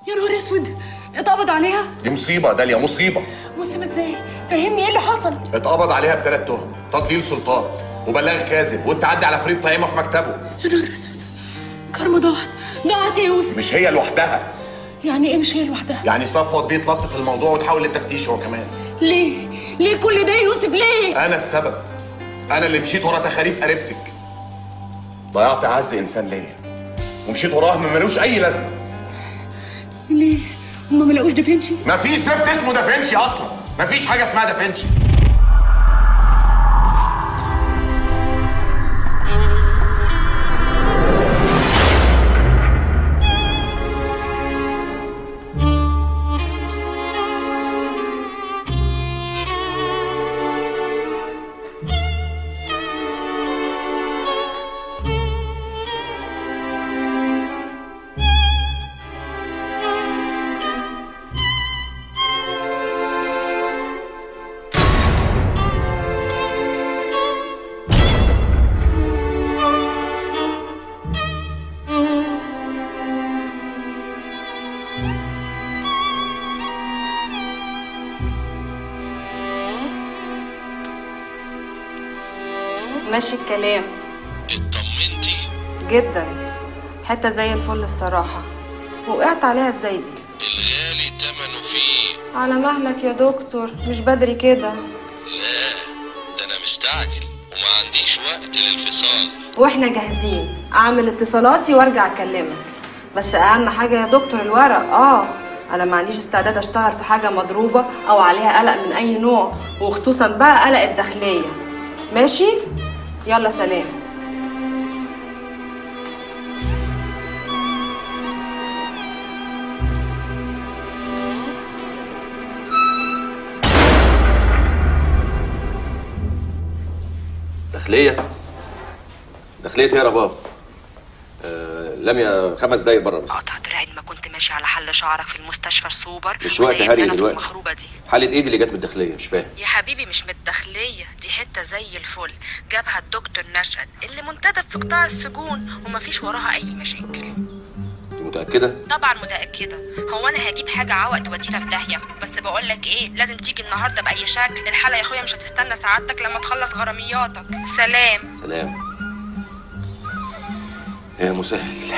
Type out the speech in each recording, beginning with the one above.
يا نهار اسود اتقبض عليها دي مصيبه داليا مصيبه مصيبه ازاي فهمني ايه اللي حصل اتقبض عليها بثلاث تهم تضليل سلطان وبلاغ كاذب والتعدي على فريد طعيمه في مكتبه يا نهار اسود كارما ضاعت ضاعت يا يوسف مش هي لوحدها يعني ايه مش هي لوحدها يعني صفوت بيتلطف الموضوع وتحول للتفتيش هو كمان ليه ليه كل ده يا يوسف ليه انا السبب انا اللي مشيت ورا تخاريف قريبتك ضيعت اعز انسان ليا ومشيت وراه ما ملوش اي لازمه ليه هما ما لقوش دافنشي مفيش زفت اسمه دافنشي اصلا مفيش حاجه اسمها دافنشي ماشي الكلام اطمنتي جدا حتة زي الفل الصراحة وقعت عليها ازاي دي الغالي تمنه فيه على مهلك يا دكتور مش بدري كده لا ده انا مستعجل وما عنديش وقت للفصال واحنا جاهزين اعمل اتصالاتي وارجع اكلمك بس اهم حاجة يا دكتور الورق اه انا ما عنديش استعداد اشتغل في حاجة مضروبة او عليها قلق من اي نوع وخصوصا بقى قلق الداخلية ماشي يلا سلام داخلية داخلية إيه يا رباب آه لميا خمس دقايق بره بس قطعت العين ما كنت ماشي على حل شعرك في المستشفى السوبر مش وقت ولقيت هري لنا دلوقتي. المخروبة دي حالة ايه دي اللي جت من الداخلية مش فاهم يا حبيبي مش متدخلية دي حتة زي الفل جابها الدكتور نشأت اللي منتدب في قطاع السجون ومفيش وراها أي مشاكل انت متأكدة؟ طبعا متأكدة هو أنا هجيب حاجة عوق تودينا في داهية بس بقول لك إيه لازم تيجي النهاردة بأي شكل الحالة يا أخويا مش هتستنى سعادتك لما تخلص غرامياتك سلام سلام يا مسهل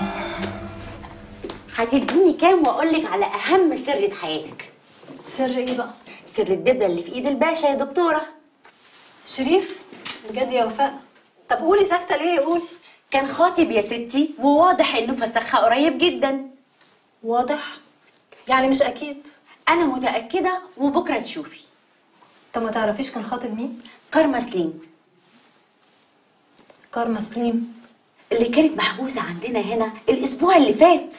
هتديني كام واقول لك على اهم سر في حياتك سر ايه بقى سر الدبله اللي في ايد الباشا يا دكتوره شريف بجد يا وفاء طب قولي ساكته ليه قولي كان خاطب يا ستي وواضح انه فسخها قريب جدا واضح يعني مش اكيد انا متاكده وبكره تشوفي طب ما تعرفيش كان خاطب مين كارما سليم كارما سليم اللي كانت محجوزه عندنا هنا الاسبوع اللي فات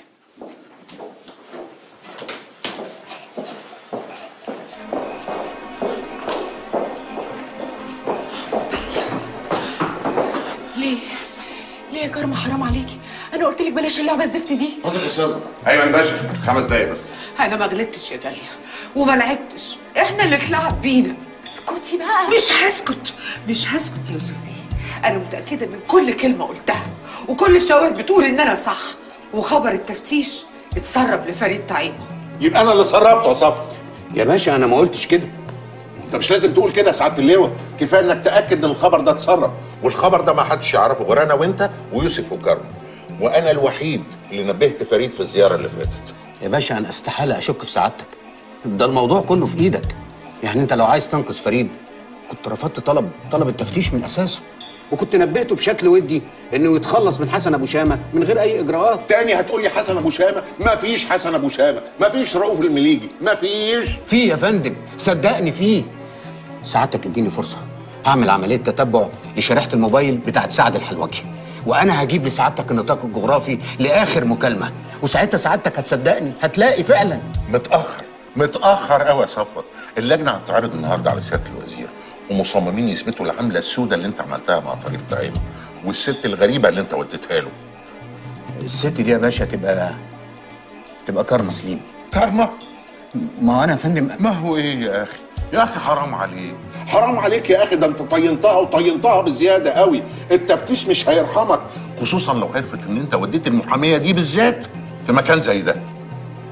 ليه ليه يا كارما حرام عليكي انا قلت لك بلاش اللعبه الزفت دي حاضر يا استاذ ايمن باشا خمس دقايق بس انا ما غلطتش يا داليا وما لعبتش احنا اللي اتلعب بينا اسكتي بقى مش هسكت مش هسكت يا يوسف بيه انا متاكده من كل كلمه قلتها وكل الشواهد بتقول ان انا صح وخبر التفتيش اتسرب لفريد طعيمه يبقى انا اللي سربته يا صفا يا باشا انا ما قلتش كده انت مش لازم تقول كده يا سعاده اللواء كفايه انك تاكد ان الخبر ده اتسرب والخبر ده ما حدش يعرفه غير انا وانت ويوسف وكرم وانا الوحيد اللي نبهت فريد في الزياره اللي فاتت يا باشا انا استحاله اشك في سعادتك ده الموضوع كله في ايدك يعني انت لو عايز تنقذ فريد كنت رفضت طلب طلب التفتيش من اساسه وكنت نبهته بشكل ودي انه يتخلص من حسن ابو شامه من غير اي اجراءات تاني هتقول لي حسن ابو شامه ما فيش حسن ابو شامه ما فيش رؤوف المليجي ما فيش في يا فندم صدقني في سعادتك اديني فرصه هعمل عمليه تتبع لشريحه الموبايل بتاعت سعد الحلوجي وانا هجيب لسعادتك النطاق الجغرافي لاخر مكالمه وساعتها سعادتك هتصدقني هتلاقي فعلا متاخر متاخر قوي يا صفوت اللجنه هتعرض النهارده على سياده الوزير ومصممين يثبتوا العمله السوداء اللي انت عملتها مع فريد طعيمه والست الغريبه اللي انت وديتها له الست دي يا باشا تبقى تبقى كارما سليم كارما ما انا يا فندم ما هو ايه يا اخي يا اخي حرام عليك حرام عليك يا اخي ده انت طينتها وطينتها بزياده قوي التفتيش مش هيرحمك خصوصا لو عرفت ان انت وديت المحاميه دي بالذات في مكان زي ده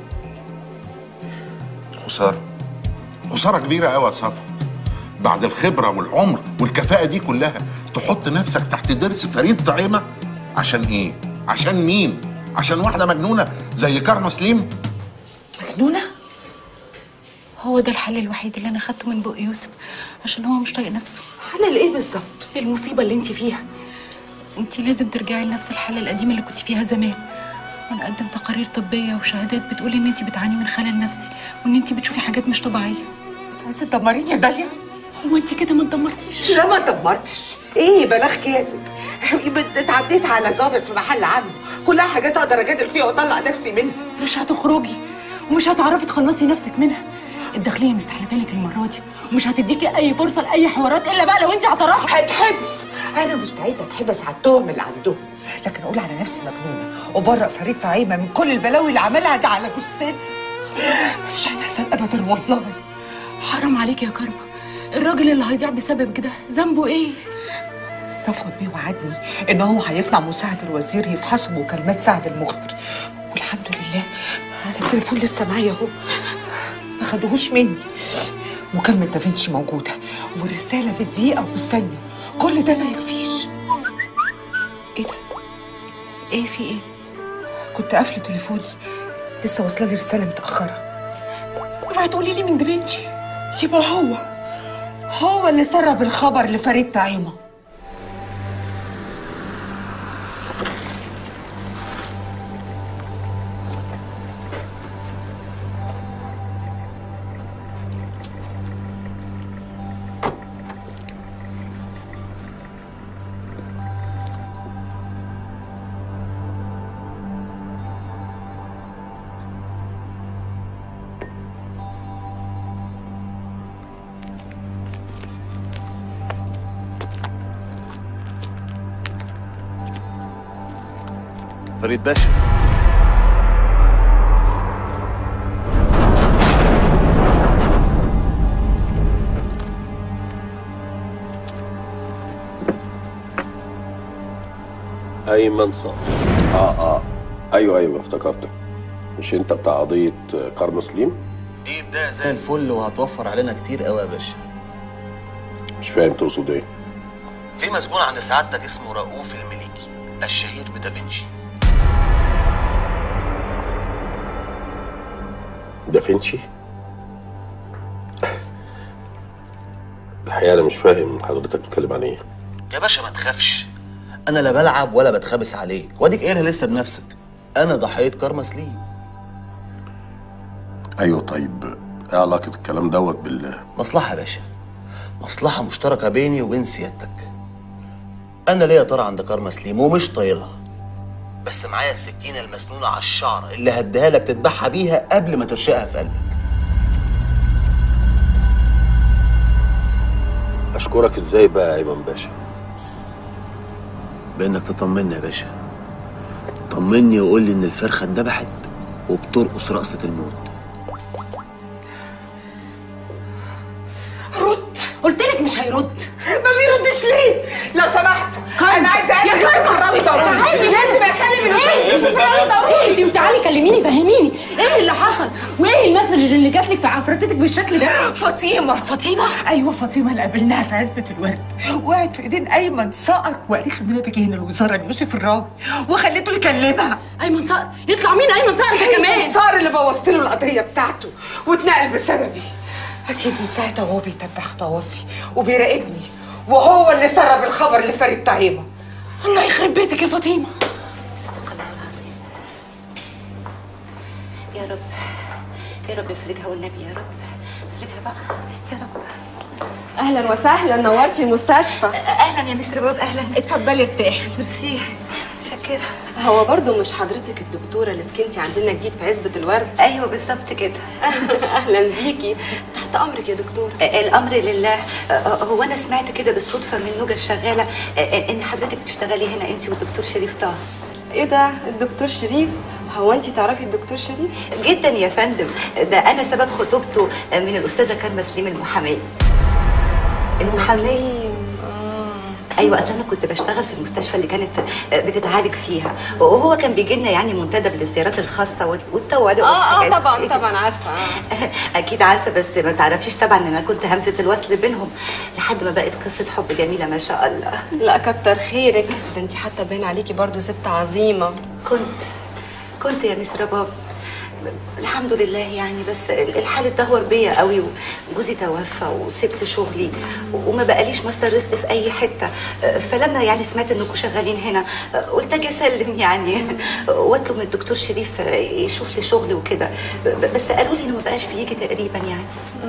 خساره خساره كبيره قوي يا صفا بعد الخبره والعمر والكفاءه دي كلها تحط نفسك تحت ضرس فريد طعيمه عشان ايه عشان مين عشان واحده مجنونه زي كارما سليم مجنونه هو ده الحل الوحيد اللي انا خدته من بق يوسف عشان هو مش طايق نفسه حل لايه بالظبط المصيبه اللي انت فيها انت لازم ترجعي لنفس الحاله القديمه اللي كنت فيها زمان ونقدم تقارير طبيه وشهادات بتقول ان انت بتعاني من خلل نفسي وان انت بتشوفي حاجات مش طبيعيه انت عايزه تدمريني يا داليا هو انت كده ما اتدمرتيش لا ما دمرتش ايه بلاغ كاذب اتعديت على ظابط في محل عام كلها حاجات اقدر اجادل فيها واطلع نفسي منها مش هتخرجي ومش هتعرفي تخلصي نفسك منها الداخليه مستحلفه لك المره دي ومش هتديكي اي فرصه لاي حوارات الا بقى لو انت اعترفتي هتحبس انا مستعده اتحبس على التهم اللي عندهم لكن اقول على نفسي مجنونه وبرأ فريد طعيمه من كل البلاوي اللي عملها ده على جثتي مش هيحصل ابدا والله حرام عليك يا كرمه الراجل اللي هيضيع بسبب كده ذنبه ايه صفوت بيه وعدني ان هو هيقنع مساعد الوزير يفحصوا مكالمات سعد المخبر والحمد لله انا التليفون لسه معايا اهو ما خدوهوش مني مكالمة دافنشي موجودة والرسالة بالدقيقة وبالثانية كل ده ما يكفيش ايه ده؟ ايه في ايه كنت قافلة تليفوني لسه واصلة لي رسالة متأخرة اوعي تقولي لي من دافنشي يبقى هو هو اللي سرب الخبر لفريد طعيمة فريد باشا ايمن صقر اه اه ايوه ايوه افتكرتك مش انت بتاع قضيه كارما سليم دي بداية زي الفل وهتوفر علينا كتير قوي يا باشا مش فاهم تقصد ايه في مسجون عند سعادتك اسمه رؤوف المليكي الشهير بدافنشي دافنشي الحقيقه انا مش فاهم حضرتك بتتكلم عن ايه يا باشا ما تخافش انا لا بلعب ولا بتخابس عليك واديك قايلها لسه بنفسك انا ضحيه كارما سليم ايوه طيب ايه علاقه الكلام دوت بال مصلحه يا باشا مصلحه مشتركه بيني وبين سيادتك انا ليا طار عند كارما سليم ومش طايلها بس معايا السكينه المسنونه على الشعر اللي هديها لك تذبحها بيها قبل ما ترشقها في قلبك اشكرك ازاي بقى يا ايمن باشا بانك تطمني يا باشا طمني وقول لي ان الفرخه اتذبحت وبترقص رقصه الموت رد قلت لك مش هيرد ما بيردش ليه؟ لو سمحت كرم. انا عايزه يا اقابل كرم. يوسف الراوي ضروري تعالي. لازم اكلم ايه يوسف الراوي ضروري اهدي وتعالي كلميني فهميني ايه اللي حصل وايه المسج اللي جات لك في عفرتك بالشكل ده فاطمه فاطمه ايوه فاطمه اللي قابلناها في عزبه الورد وقعت في ايدين ايمن صقر وقالت له ان انا باجي هنا الوزاره ليوسف الراوي وخليته يكلمها ايمن صقر يطلع مين ايمن صقر ده كمان ايمن صقر اللي بوظت له القضيه بتاعته واتنقل بسببي اكيد من ساعتها وهو بيتبع خطواتي وبيراقبني وهو اللي سرب الخبر لفريد طعيمه الله يخرب بيتك يا فاطمه صدق الله العظيم يا رب يا رب افرجها والنبي يا رب افرجها بقى يا رب اهلا وسهلا نورتي المستشفى اهلا يا مستر بوب اهلا اتفضلي ارتاحي ميرسي متشكره هو برضو مش حضرتك الدكتوره اللي سكنتي عندنا جديد في عزبه الورد ايوه بالظبط كده اهلا بيكي تحت امرك يا دكتوره الامر لله هو انا سمعت كده بالصدفه من نوجه الشغاله ان حضرتك بتشتغلي هنا انت والدكتور شريف طه ايه ده الدكتور شريف هو انت تعرفي الدكتور شريف جدا يا فندم ده انا سبب خطوبته من الاستاذه كارما سليم المحاميه المحاميه آه. ايوه اصل انا كنت بشتغل في المستشفى اللي كانت بتتعالج فيها وهو كان بيجي لنا يعني منتدب للزيارات الخاصه وال- والطوارئ اه اه والحاجات طبعا دي. طبعا عارفه آه. اكيد عارفه بس ما تعرفيش طبعا ان انا كنت همزه الوصل بينهم لحد ما بقت قصه حب جميله ما شاء الله لا كتر خيرك ده انت حتى باين عليكي برضو ست عظيمه كنت كنت يا مس رباب الحمد لله يعني بس الحال اتدهور بيا قوي وجوزي توفى وسبت شغلي وما بقاليش مصدر رزق في اي حته فلما يعني سمعت انكم شغالين هنا قلت اجي اسلم يعني واطلب من الدكتور شريف يشوف لي شغل وكده بس قالوا لي انه ما بقاش بيجي تقريبا يعني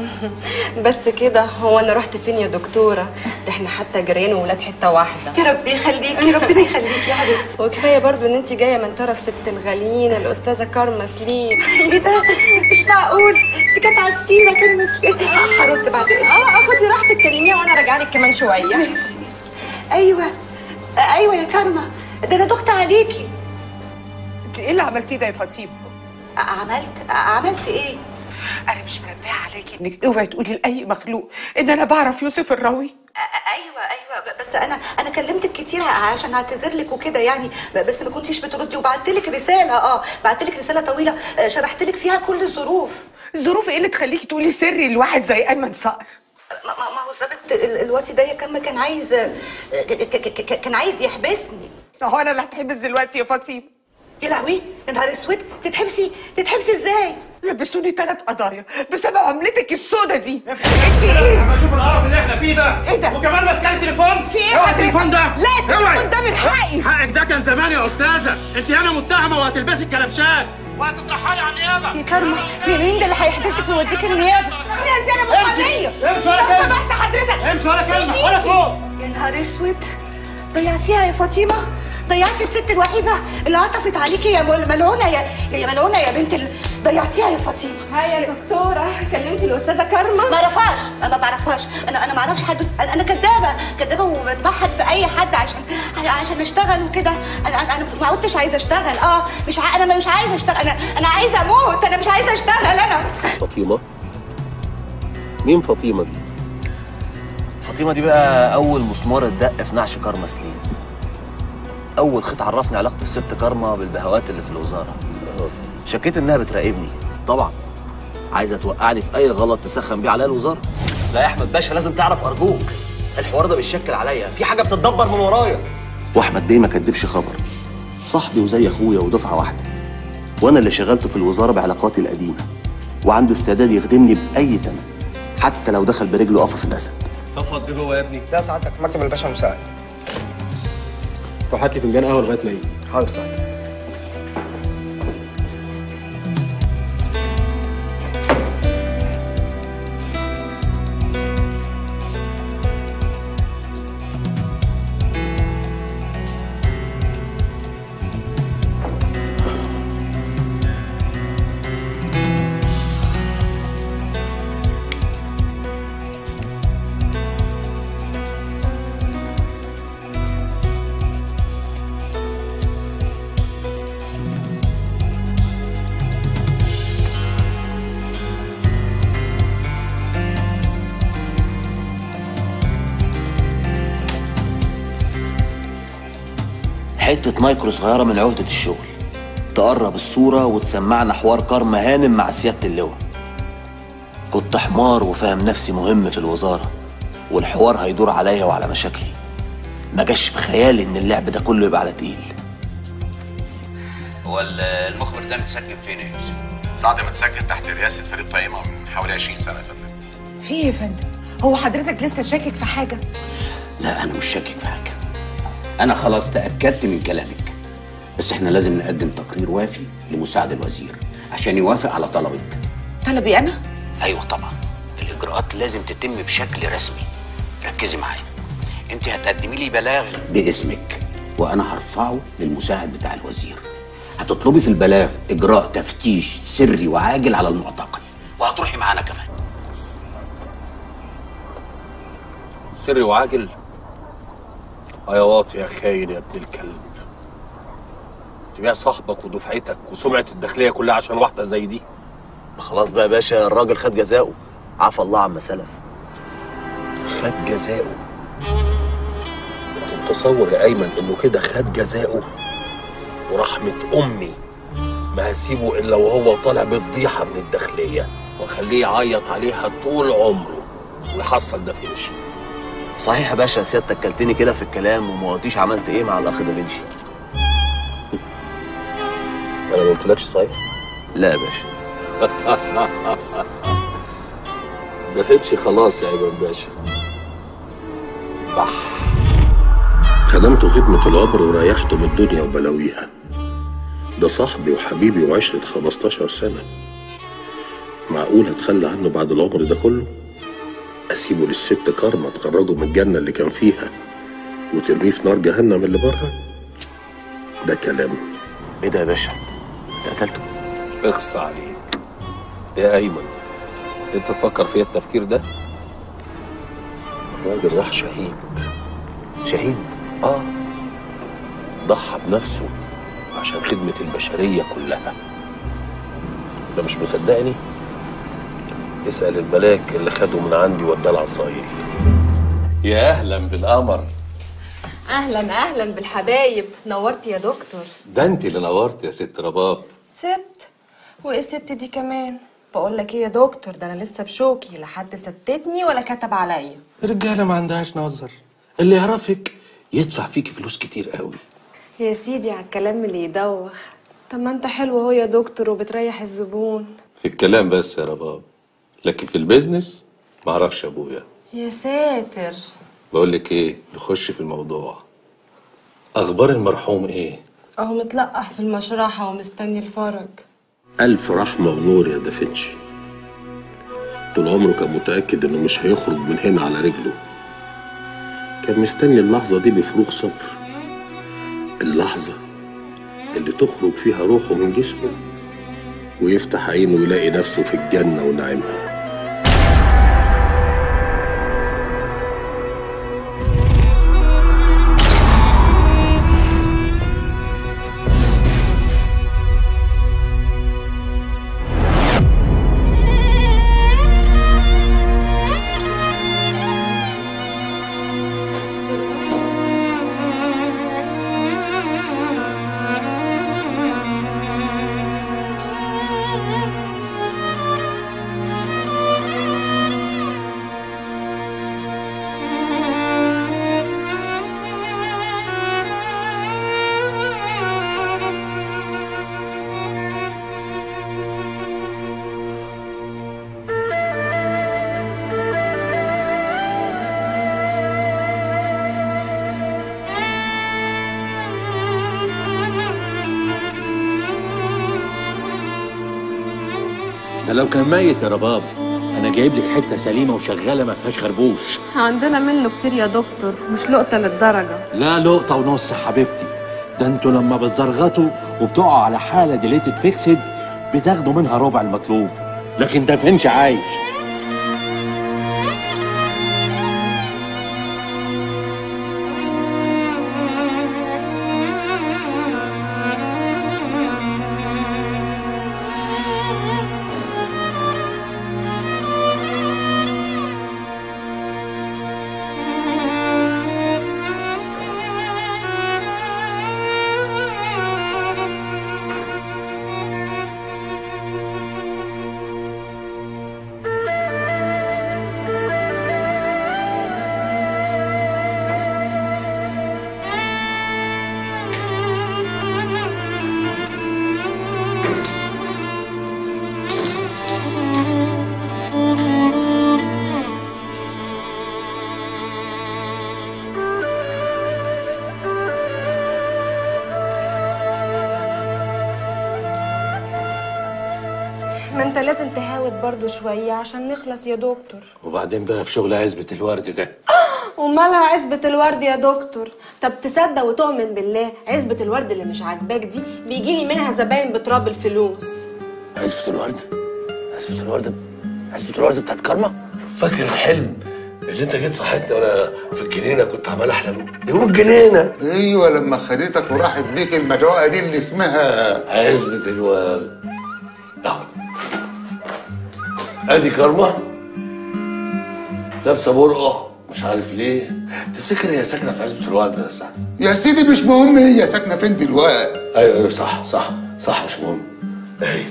بس كده هو انا رحت فين يا دكتوره ده احنا حتى جيران وولاد حته واحده يا رب يخليكي ربنا يخليكي يا حبيبتي وكفايه برضو ان انت جايه من طرف ست الغاليين الاستاذه كارما سليم ايه ده مش معقول دي كانت على السيره كلمه هرد بعد اذنك اه خدي راحتك كلميها وانا راجعه لك كمان شويه ماشي ايوه ايوه يا كارما ده انا دخت عليكي انت ايه اللي عملتيه ده يا فاطمه عملت عملت ايه انا مش منبهه عليكي انك اوعي تقولي لاي مخلوق ان انا بعرف يوسف الراوي ايوه ايوه ب- بس انا انا كلمتك كتير عشان اعتذر لك وكده يعني ب- بس ما كنتيش بتردي وبعت لك رساله اه بعت لك رساله طويله آه، شرحت لك فيها كل الظروف الظروف ايه اللي تخليكي تقولي سري لواحد زي ايمن صقر ما, ما ما هو ظابط ال- الوقت ده كان كان عايز آه، ك- ك- ك- كان عايز يحبسني هو انا اللي هتحبس دلوقتي يا فاطمه يا لهوي يا نهار اسود تتحبسي تتحبسي ازاي لبسوني ثلاث قضايا بسبب عملتك السودة دي انت ايه ما اشوف القرف اللي احنا فيه ده ايه ده؟ وكمان ماسكه لي تليفون في ايه اوعى حضرتك؟ التليفون ده لا، التليفون اوعي. ده من حقي. حقك ده كان زمان يا استاذه انت هنا متهمه وهتلبسي الكلبشات وهتترحلي على النيابه يا كارما مين مين ده اللي هيحبسك ويوديك النيابه يا دي انا محاميه امشي ولا لو كلمه سمحت حضرتك امشي ولا كلمه سيبيني. ولا فوق يا نهار اسود ضيعتيها يا فاطمه ضيعتي الست الوحيده اللي عطفت عليكي يا مل- ملعونه يا يا ملعونه يا بنت ال... ضيعتيها يا فاطمه هاي يا دكتوره كلمتي الاستاذه كارما ما اعرفهاش ما بعرفهاش انا انا ما اعرفش حد انا أنا كدابه كدابه وبتبحث في اي حد عشان عشان اشتغل وكده انا انا أنا ما عدتش عايزه اشتغل اه مش ع... انا مش عايزه اشتغل انا انا عايزه اموت انا مش عايزه اشتغل انا فاطمه مين فاطمه دي فاطمه دي بقى اول مسمار اتدق في نعش كارما سليم اول خيط عرفني علاقه الست كارما بالبهوات اللي في الوزاره شكيت انها بتراقبني طبعا عايزه توقعني في اي غلط تسخن بيه عليا الوزاره لا يا احمد باشا لازم تعرف ارجوك الحوار ده بيشكل عليا في حاجه بتتدبر من ورايا واحمد بيه ما كدبش خبر صاحبي وزي اخويا ودفعه واحده وانا اللي شغلته في الوزاره بعلاقاتي القديمه وعنده استعداد يخدمني باي ثمن حتى لو دخل برجله قفص الاسد صفوت بيه جوه يا ابني لا سعادتك في مكتب الباشا مساعد روح هات لي فنجان قهوه لغايه ما يجي حاضر سعادتك حته مايكرو صغيره من عهده الشغل تقرب الصوره وتسمعنا حوار كارما هانم مع سياده اللواء كنت حمار وفاهم نفسي مهم في الوزاره والحوار هيدور عليا وعلى مشاكلي ما جاش في خيالي ان اللعب ده كله يبقى على تقيل هو المخبر ده متسجل فين يا يوسف؟ سعد متسجل تحت رئاسه فريد طعيمه من حوالي 20 سنه يا فندم في ايه يا فندم هو حضرتك لسه شاكك في حاجه لا انا مش شاكك في حاجه انا خلاص تاكدت من كلامك بس احنا لازم نقدم تقرير وافي لمساعد الوزير عشان يوافق على طلبك طلبي انا ايوه طبعا الاجراءات لازم تتم بشكل رسمي ركزي معايا انت هتقدمي لي بلاغ باسمك وانا هرفعه للمساعد بتاع الوزير هتطلبي في البلاغ اجراء تفتيش سري وعاجل على المعتقل وهتروحي معانا كمان سري وعاجل يا واطي يا خاين يا ابن الكلب تبيع صاحبك ودفعتك وسمعة الداخلية كلها عشان واحدة زي دي خلاص بقى يا باشا الراجل خد جزاؤه عفى الله عما سلف خد جزاؤه متصور يا ايمن انه كده خد جزاؤه ورحمه امي ما هسيبه الا وهو طالع بفضيحه من الداخليه واخليه يعيط عليها طول عمره ويحصل دافنشي صحيح يا باشا سيادتك كلتني كده في الكلام وما قلتيش عملت ايه مع الاخ دافنشي انا ما قلتلكش صحيح لا يا باشا دافنشي خلاص يا ايمن باشا بح خدمته خدمة العمر وريحته من الدنيا وبلاويها ده صاحبي وحبيبي وعشرة 15 سنة معقول هتخلى عنه بعد العمر ده كله أسيبه للست كارما تخرجه من الجنة اللي كان فيها وترميه في نار جهنم اللي بره ده كلام ايه ده يا باشا انت قتلته اخص عليك يا ايمن انت تفكر فيا التفكير ده الراجل راح شهيد شهيد اه ضحى بنفسه عشان خدمة البشرية كلها ده مش مصدقني اسأل الملاك اللي خده من عندي وداه لعزرائيل يا اهلا بالقمر اهلا اهلا بالحبايب نورت يا دكتور ده انت اللي نورت يا ست رباب ست وايه ست دي كمان بقول لك ايه يا دكتور ده انا لسه بشوكي لا حد ستتني ولا كتب عليا الرجاله ما عندهاش نظر اللي يعرفك يدفع فيكي فلوس كتير قوي يا سيدي على الكلام اللي يدوخ طب ما انت حلو اهو يا دكتور وبتريح الزبون في الكلام بس يا رباب لكن في البيزنس ما اعرفش ابويا يا ساتر بقول لك ايه نخش في الموضوع اخبار المرحوم ايه اهو متلقح في المشرحة ومستني الفرج ألف رحمة ونور يا دافنشي طول عمره كان متأكد إنه مش هيخرج من هنا على رجله كان مستني اللحظة دي بفروغ صبر اللحظة اللي تخرج فيها روحه من جسمه ويفتح عينه ويلاقي نفسه في الجنة ونعيمها ده لو كان ميت يا رباب انا جايب لك حته سليمه وشغاله ما فيهاش خربوش عندنا منه كتير يا دكتور مش لقطة للدرجة لا لقطه ونص يا حبيبتي ده انتوا لما بتزرغطوا وبتقعوا على حاله ديليتد فيكسد بتاخدوا منها ربع المطلوب لكن ده فينش عايش ما انت لازم تهاود برضو شوية عشان نخلص يا دكتور وبعدين بقى في شغل عزبة الورد ده ومالها عزبة الورد يا دكتور طب تصدق وتؤمن بالله عزبة الورد اللي مش عاجباك دي بيجيلي منها زباين بتراب الفلوس عزبة الورد عزبة الورد عزبة الورد بتاعت كارما فاكر الحلم اللي انت جيت صحيتني وانا في الجنينه كنت عمال احلم يوم الجنينه ايوه لما خدتك وراحت بيك المدعوقه دي اللي اسمها عزبة الورد اهو ادي كرمه لابسه برقه مش عارف ليه تفتكر هي ساكنه في عزبه الوالد ده يا سعد يا سيدي مش مهم هي ساكنه فين دلوقتي ايوه ايوه صح صح صح مش مهم اهي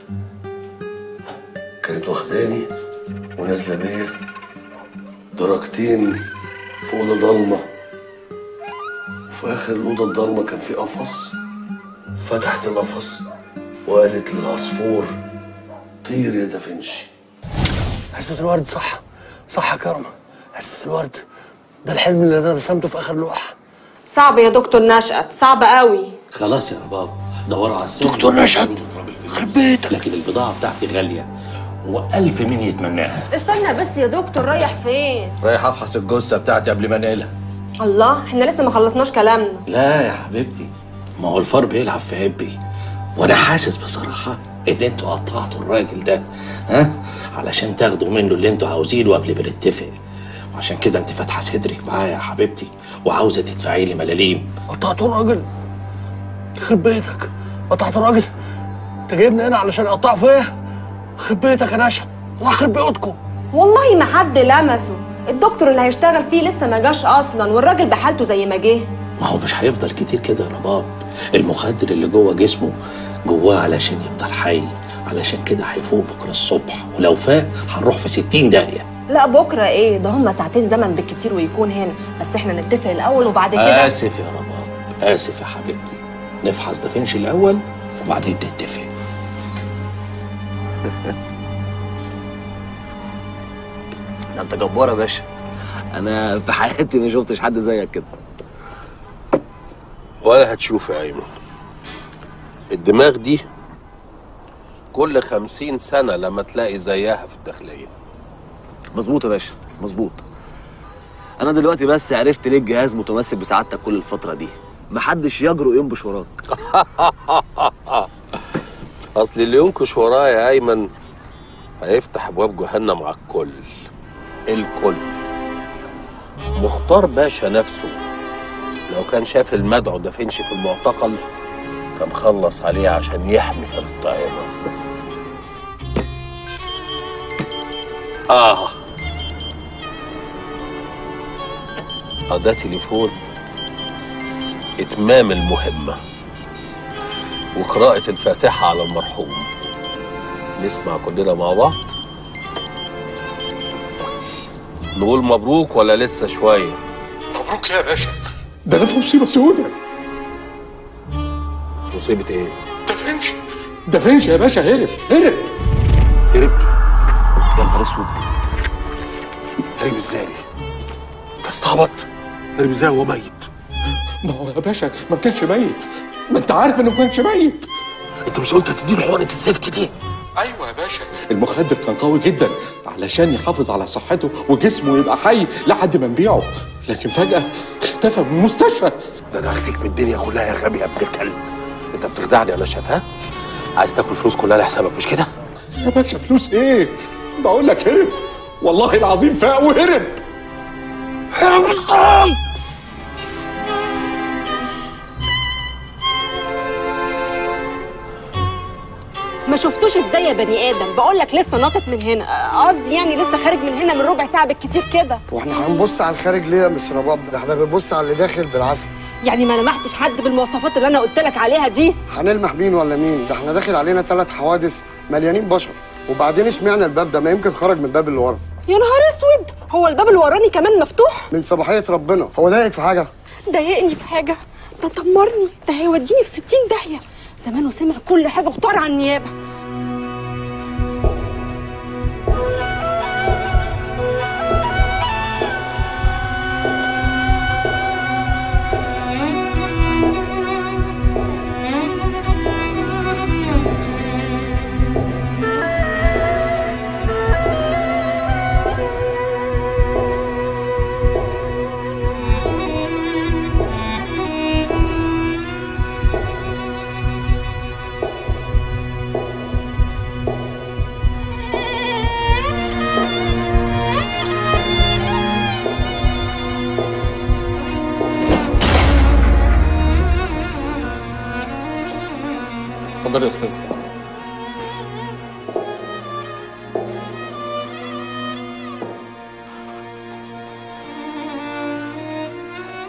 كانت واخداني ونازله بيا درجتين في اوضه ضلمه وفي اخر الاوضه الضلمه كان في قفص فتحت القفص وقالت للعصفور طير يا دافنشي عزبة الورد صح صح يا كرمة عزبة الورد ده الحلم اللي انا رسمته في اخر لوحه صعب يا دكتور نشأت صعب قوي خلاص يا رباب دوروا على السن دكتور نشأت خرب بيتك لكن البضاعة بتاعتي غالية وألف مين يتمناها استنى بس يا دكتور رايح فين رايح أفحص الجثة بتاعتي قبل ما انقلها الله احنا لسه ما خلصناش كلامنا لا يا حبيبتي ما هو الفار بيلعب في عبي وانا حاسس بصراحه ان انتوا قطعتوا الراجل ده ها علشان تاخدوا منه اللي انتوا عاوزينه قبل ما نتفق وعشان كده انت فاتحه صدرك معايا يا حبيبتي وعاوزه تدفعي لي ملاليم قطعتوا الراجل يخرب بيتك قطعتوا الراجل انت جايبني هنا علشان اقطع فيا يخرب بيتك يا نشأت الله يخرب بيوتكم والله ما حد لمسه الدكتور اللي هيشتغل فيه لسه ما جاش اصلا والراجل بحالته زي ما جه ما هو مش هيفضل كتير كده يا رباب المخدر اللي جوه جسمه جواه علشان يفضل حي علشان كده هيفوق بكره الصبح ولو فاق هنروح في 60 داهيه لا بكره ايه ده هما ساعتين زمن بالكتير ويكون هنا بس احنا نتفق الاول وبعد كده اسف يا رباب اسف يا حبيبتي نفحص دافنشي الاول وبعدين نتفق ده انت جبار يا باشا انا في حياتي ما شفتش حد زيك كده ولا هتشوف يا ايمن الدماغ دي كل خمسين سنة لما تلاقي زيها في الداخلية مظبوط يا باشا مظبوط انا دلوقتي بس عرفت ليه الجهاز متمسك بسعادتك كل الفتره دي محدش يجرؤ ينبش وراك أصل اللي ينكش ورايا يا أيمن هيفتح أبواب جهنم على الكل الكل مختار باشا نفسه لو كان شاف المدعو دافنشي في المعتقل كان خلص عليه عشان يحمي فريد طعيمة آه آه ده تليفون إتمام المهمة وقراءة الفاتحة على المرحوم نسمع كلنا مع بعض نقول مبروك ولا لسه شوية مبروك يا باشا ده انا في مصيبه سودة مصيبة ايه؟ دافنشي دافنشي يا باشا هرب هرب هرب يا نهار اسود هرب ازاي؟ انت استعبط هرب ازاي وهو ميت ما هو يا باشا ما كانش ميت ما انت عارف انه ما كانش ميت انت مش قلت تديله حقنه الزفت دي ايوه يا باشا المخدر كان قوي جدا علشان يحافظ على صحته وجسمه يبقى حي لحد ما نبيعه لكن فجاه اختفى من المستشفى ده انا هخفيك من الدنيا كلها يا غبي يا ابن الكلب انت بتخدعني يا نشأت ها؟ عايز تاكل فلوس كلها لحسابك مش كده؟ يا باشا فلوس ايه بقول لك هرب والله العظيم فاق وهرب هرب ازاي؟ ما شفتوش ازاي يا بني ادم بقول لك لسه ناطط من هنا آه، قصدي يعني لسه خارج من هنا من ربع ساعه بالكتير كده واحنا هنبص على الخارج ليه يا مس رباب ده احنا بنبص على اللي داخل بالعافيه يعني ما لمحتش حد بالمواصفات اللي انا قلت لك عليها دي هنلمح مين ولا مين ده احنا داخل علينا ثلاث حوادث مليانين بشر وبعدين اشمعنى الباب ده ما يمكن خرج من الباب اللي ورا يا نهار اسود هو الباب اللي وراني كمان مفتوح من صباحيه ربنا هو ضايقك في حاجه ضايقني في حاجه ده دمرني ده هيوديني في 60 داهيه زمانه سمع كل حاجه واختار عن النيابه اتفضل يا استاذ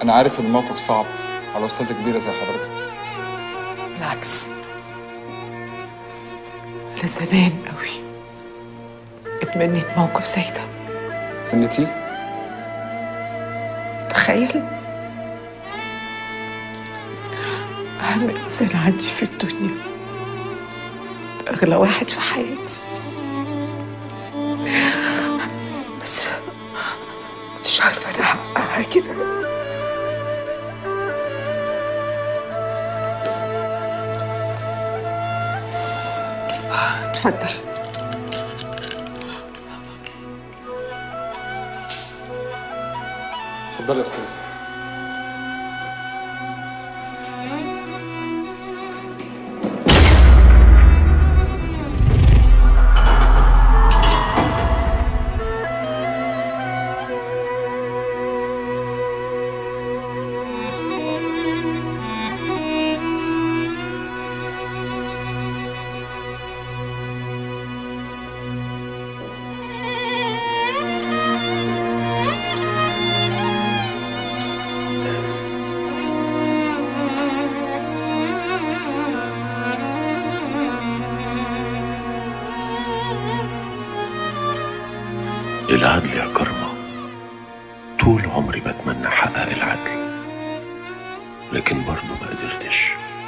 انا عارف ان الموقف صعب على استاذه كبيره زي حضرتك بالعكس أنا زمان قوي اتمنيت موقف زي ده فنتي تخيل أهم إنسان عندي في الدنيا أغلى واحد في حياتي بس مش عارفة أنا أحققها كده اتفضل اتفضلي يا استاذه العدل يا كرمة طول عمري بتمنى أحقق العدل لكن برضه ما قدرتش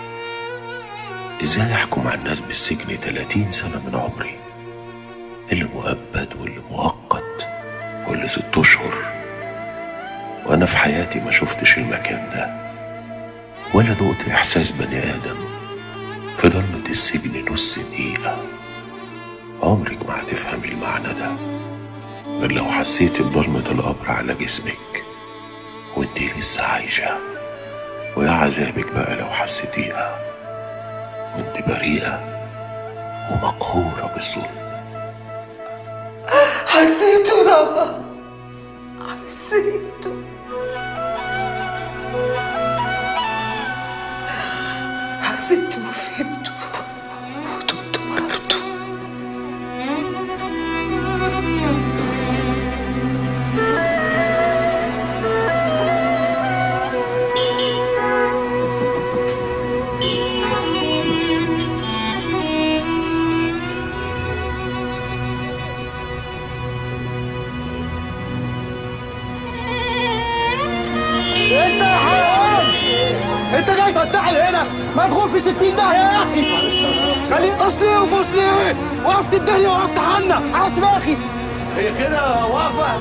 ازاي احكم على الناس بالسجن 30 سنة من عمري اللي مؤبد واللي مؤقت واللي ست اشهر وانا في حياتي ما شفتش المكان ده ولا ذقت احساس بني ادم في ضلمة السجن نص دقيقة عمرك ما هتفهمي المعنى ده غير لو حسيتي بضلمة القبر على جسمك وانتي لسه عايشة ويا عذابك بقى لو حسيتيها وانت بريئة ومقهورة بالظلم حسيته بابا حسيته حسيته وفهمته وتبت مررته انت يا حيوان انت جاي تنتحل هنا مدخول في 60 داهيه يا اخي خليك اصلي وفصلي وقفت الدنيا وقفت حنا على دماغي هي كده واقفه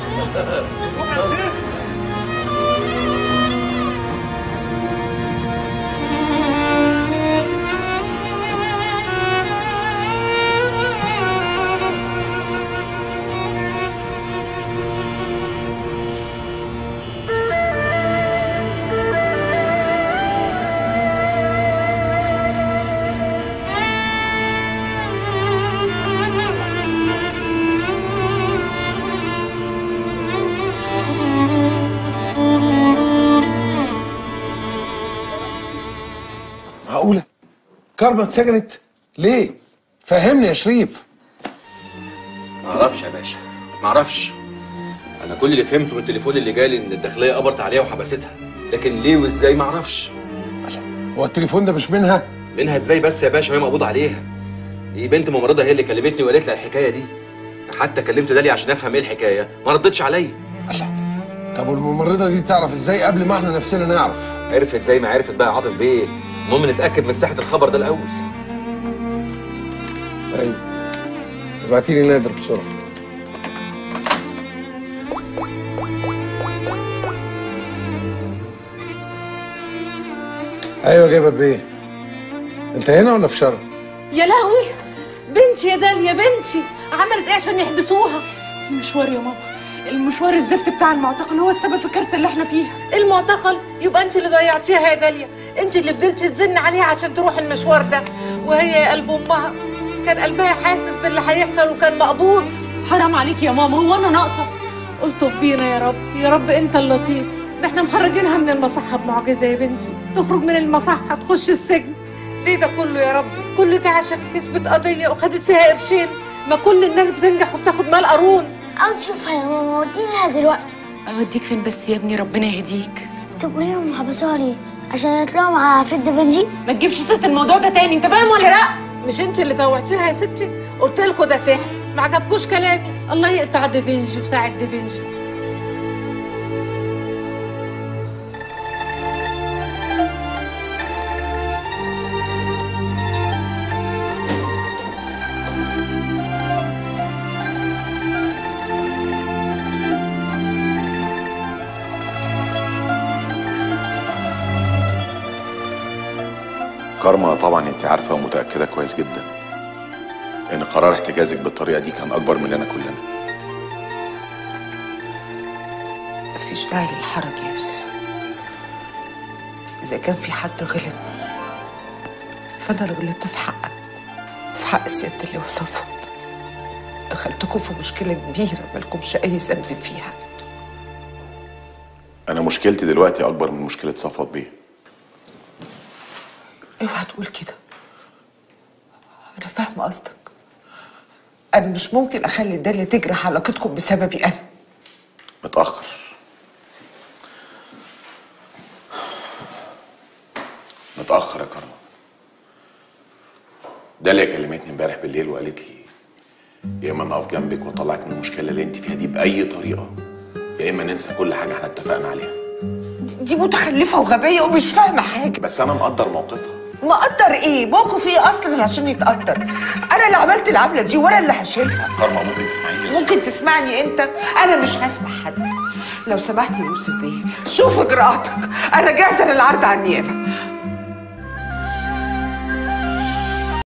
معقولة؟ كارما اتسجنت؟ ليه؟ فهمني يا شريف معرفش يا باشا معرفش انا كل اللي فهمته من التليفون اللي جالي ان الداخليه قبضت عليها وحبستها لكن ليه وازاي معرفش هو التليفون ده مش منها؟ منها ازاي بس يا باشا وهي مقبوض عليها دي بنت ممرضه هي اللي كلمتني وقالت لي على الحكايه دي حتى كلمت داليا عشان افهم ايه الحكايه ما ردتش عليا طب والممرضة دي تعرف ازاي قبل ما احنا نفسنا نعرف؟ عرفت زي ما عرفت بقى عاطف بيه المهم نتاكد من صحه الخبر ده الاول ايوه ابعتي لي نادر بسرعة ايوه جابر بيه انت هنا ولا في شرم؟ يا لهوي بنتي يا داليا بنتي عملت ايه عشان يحبسوها المشوار يا ماما المشوار الزفت بتاع المعتقل هو السبب في الكارثه اللي احنا فيها المعتقل يبقى انت اللي ضيعتيها يا داليا انت اللي فضلتي تزن عليها عشان تروح المشوار ده وهي يا قلب امها كان قلبها حاسس باللي هيحصل وكان مقبوض حرام عليك يا ماما هو انا ناقصه الطف بينا يا رب يا رب انت اللطيف ده احنا مخرجينها من المصحة بمعجزة يا بنتي تخرج من المصحة تخش السجن ليه ده كله يا رب كل ده عشان كسبت قضية وخدت فيها قرشين ما كل الناس بتنجح وبتاخد مال قارون عاوز اشوفها يا ماما ودينها دلوقتي اوديك فين بس يا ابني ربنا يهديك انت تقولي لهم حبسوها ليه عشان يطلعوا مع عفريت دافنجي ما تجيبش سيره الموضوع ده تاني انت فاهم ولا لا مش انت اللي توعتيها يا ستي قلت لكم ده سحر ما عجبكوش كلامي الله يقطع دافنجي وساعد دافنجي كارما طبعا انت عارفه ومتاكده كويس جدا ان قرار احتجازك بالطريقه دي كان اكبر مننا كلنا مفيش داعي للحرج يا يوسف إذا كان في حد غلط فأنا اللي غلطت في حقك وفي حق سيادة اللي وصفت دخلتكم في مشكلة كبيرة مالكمش أي ذنب فيها انا مشكلتي دلوقتي اكبر من مشكله صفوت بيه اوعى تقول كده أنا فاهمة قصدك أنا مش ممكن أخلي ده اللي تجرح علاقتكم بسببي أنا متاخر متاخر يا كارما داليا كلمتني امبارح بالليل وقالت لي يا اما انا اقف جنبك واطلعك من المشكله اللي انت فيها دي باي طريقه يا اما ننسى كل حاجه احنا اتفقنا عليها دي متخلفة وغبية ومش فاهمة حاجة بس انا مقدر موقفها مقدر ايه؟ موقف ايه اصلا عشان يتقدر؟ انا اللي عملت العملة دي وانا اللي هشيلها كارما ممكن تسمعيني لو ممكن تسمعني انت؟ انا مش هسمع حد لو سمحت يا يوسف بيه شوف اجراءاتك انا جاهزة للعرض على النيابة